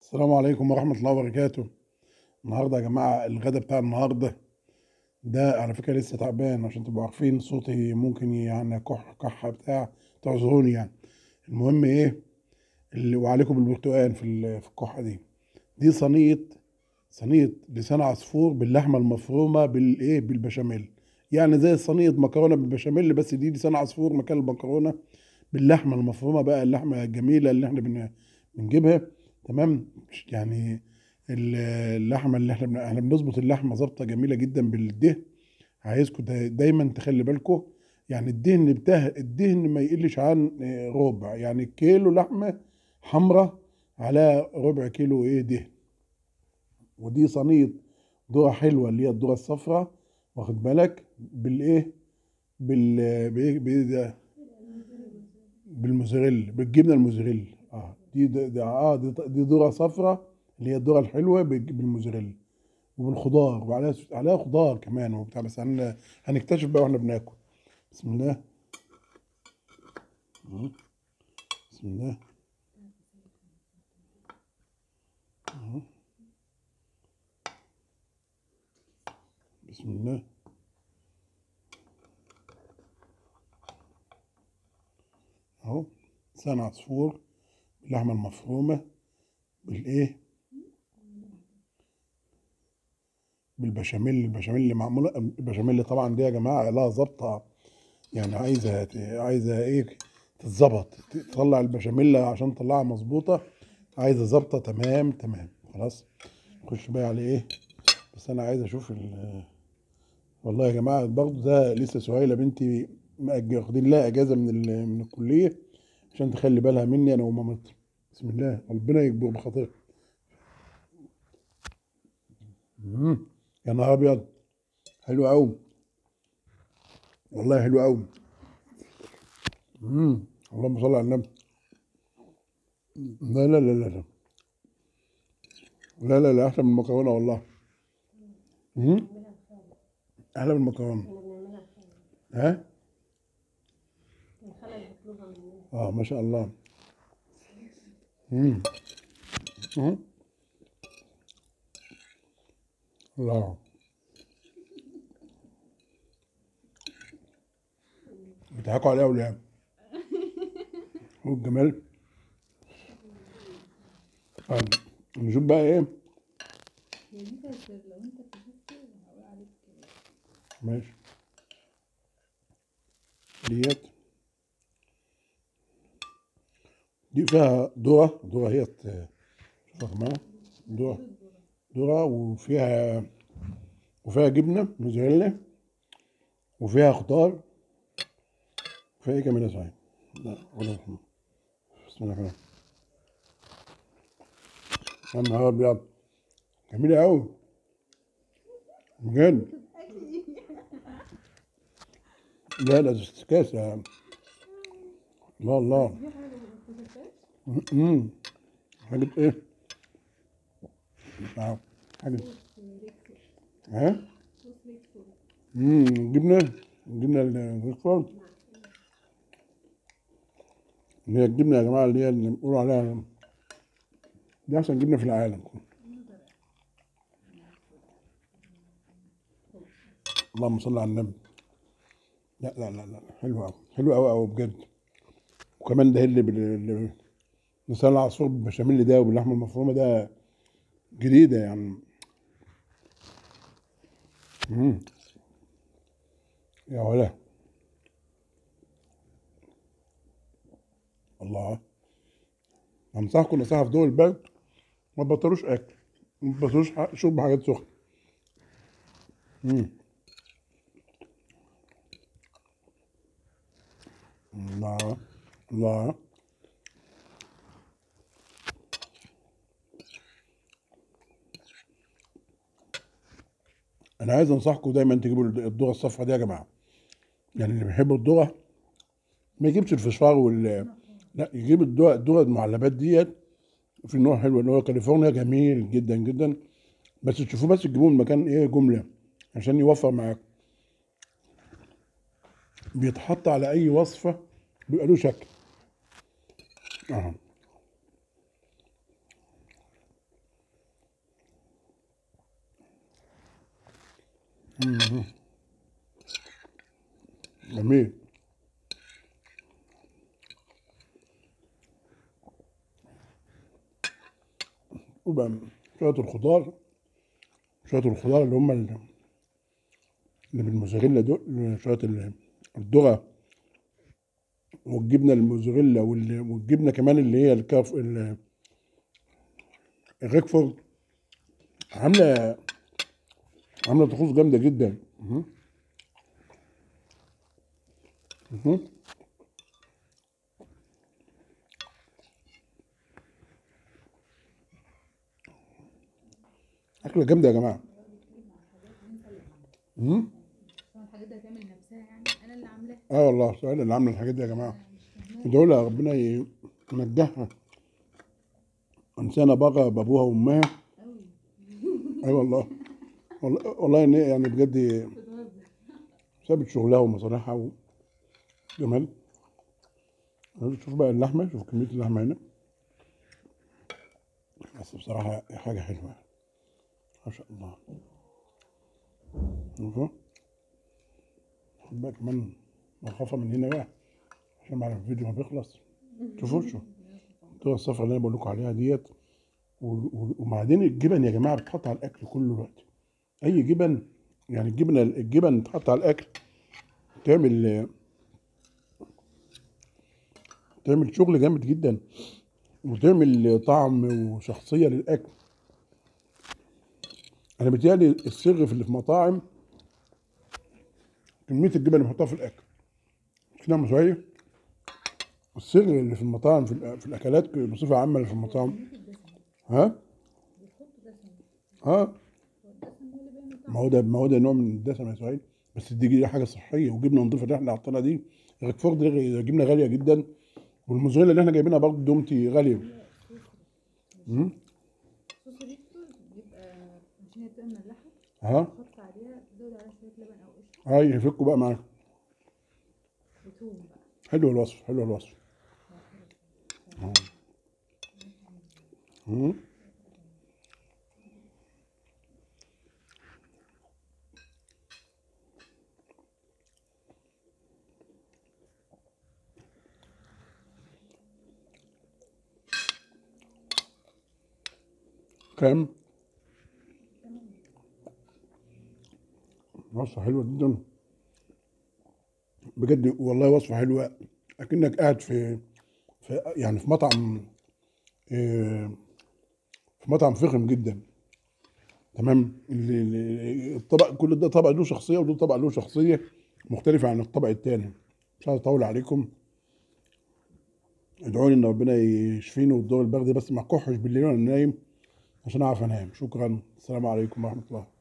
السلام عليكم ورحمة الله وبركاته النهاردة يا جماعة الغدا بتاع النهاردة ده على فكرة لسه تعبان عشان تبقوا عارفين صوتي ممكن يعني كح كحة بتاع تعذروني يعني المهم ايه اللي وعليكم بالبرتقال في ال- في الكحة دي دي صينية صينية لسان عصفور باللحمة المفرومة بالايه بالبشاميل يعني زي صينية مكرونة بالبشاميل بس دي لسان عصفور مكان المكرونة باللحمة المفرومة بقى اللحمة الجميلة اللي احنا بن- بنجيبها تمام يعني ال- اللحمه اللي احنا بن- احنا بنظبط اللحمه ظبطه جميله جدا بالدهن عايزكم دا- دايما تخلي بالكم يعني الدهن بتاع الدهن ما يقلش عن آه، ربع يعني كيلو لحمه حمراء على ربع كيلو ايه دهن ودي صينيه ذره حلوه اللي هي الذره الصفراء واخد بالك بالايه بال بايه بإيه ده؟ بالموزاريلا بالجبنه الموزاريلا اه دي دي دي- اه دي, دي ذره صفراء اللي هي الذره الحلوه بالج- بالموزاريلا وبالخضار وعليها عليها خضار كمان وبتاع بس هن... هنكتشف بقى واحنا بناكل بسم الله آه. بسم الله آه. بسم الله اهو لسان عصفور باللحمه المفرومه بالايه بالبشاميل البشاميل اللي معموله البشاميل طبعا دي يا جماعه لها ظبطه يعني عايزه عايزه ايه تتظبط تطلع البشاميل عشان تطلعها مظبوطه عايزه ظبطه تمام تمام خلاص نخش بقى على ايه بس انا عايز اشوف ال والله يا جماعه برضه ده لسه سهيله بنتي مأج- واخدين لها اجازه من ال- من الكليه عشان تخلي بالها مني انا ومامتها بسم الله ربنا يكبر بخاطرها مم. يا نهار ابيض حلو قوي والله حلو قوي امم اللهم صل على النبي لا لا لا لا لا لا لا لا احلى من المكرونه والله امم احلى من المكرونه ها اه ما شاء الله امم أمم. الله بيضحكوا عليها ولا ايه؟ هو الجمال طيب نشوف بقى ايه ماشي ديت دي فيها ذرة ذرة هي شوفوا يا جماعة ذرة ذرة وفيها وفيها جبنة موزاريلا وفيها خضار فيها ايه كمان يا صاحبي؟ لا ولا بسم الله الرحمن الرحيم يا نهار ابيض جميلة أوي بجد لا لا استكاس يا الله الله امم حاجة ايه؟ مش عارف حاجة ها؟ امم جبنة جبنة الريكفورد اللي هي الجبنة يا جماعة اللي هي اللي بيقولوا عليها دي أحسن جبنة في العالم اللهم صل على النبي لا لا لا لا حلو قوي حلو قوي قوي بجد وكمان ده اللي بال لسان العصفور بالبشاميل ده وباللحمه المفرومه ده جديده يعني مم. يا ولا الله انصحكم نصيحه في دول البلد ما تبطلوش اكل ما تبطلوش ح- شرب حاجات سخنه مم. الله الله انا عايز انصحكم دايما تجيبوا الذره الصفراء دي يا جماعه يعني اللي بيحبوا الذره ما يجيبش الفشار وال لا يجيب الذره الذره المعلبات ديت في نوع حلو اللي هو كاليفورنيا جميل جدا جدا بس تشوفوه بس تجيبوه من مكان ايه جمله عشان يوفر معاك بيتحط على اي وصفه بيبقى له شكل اه مم. جميل وبقى شوية الخضار شوية الخضار اللي هم اللي اللي بالموزاريلا دول شوية ال- الذرة والجبنة الموزاريلا وال- والجبنة كمان اللي هي الكاف ال- الريكفورد عاملة عاملة طقوس جامدة جدا مهم. مهم. أكلة جامدة يا جماعة مهم. طبعا الحاجات دي هتعمل نفسها يعني انا اللي عاملاها اه والله سؤال اللي عامل الحاجات دي يا جماعة مش فاهماها دولة ربنا ينجحها إنسانة بقى بأبوها وأمها قوي أي والله والله والله إن هي يعني بجد بتهزر سابت شغلها ومصالحها وجمال شوف بقى اللحمة شوف كمية اللحمة هنا بس بصراحة حاجة حلوة ما شاء الله شوفوا خد بقى كمان مخافة من هنا بقى عشان بعد الفيديو ما بيخلص شوفوا شوفوا الطريقة الصفرا اللي أنا بقول لكم عليها ديت و- و- وبعدين الجبن يا جماعة بتحط على الأكل كل الوقت أي جبن يعني الجبنة الجبن تحط على الأكل تعمل تعمل شغل جامد جدا وتعمل طعم وشخصية للأكل أنا متهيألي السر في اللي في مطاعم كمية الجبن اللي بيحطوها في الأكل كده مش شوية السر اللي في المطاعم في, الأ- في الأكلات بصفة عامة اللي في المطاعم ها ها والدسم هو اللي بيعمل ما هو ده ما هو ده نوع من الدسم يا سعيد بس دي دي حاجه صحيه وجبنه نضيفه اللي احنا حاطينها دي الريكفورد دي جبنه غاليه جدا والموزاريلا اللي احنا جايبينها برضه دومتي غاليه مم. صوص ريكتو بيبقى عشان هي بتبقى مملحه ها تحط عليها تزود عليها شويه لبن او قشطه هاي يفكوا بقى معاك وتوم بقى حلو الوصف حلو الوصف مم. كام وصفة حلوة جدا بجد والله وصفة حلوة أكنك قاعد في, في يعني في مطعم آه، في مطعم فخم جدا تمام ال- ال- الطبق كل ده طبق له شخصية وده طبق له شخصية مختلفة عن الطبق التاني مش عايز أطول عليكم ادعوا لي إن ربنا يشفيني والدور البرد بس ما أكحش بالليل وأنا نايم عشان أعرف أنام شكرا السلام عليكم ورحمة الله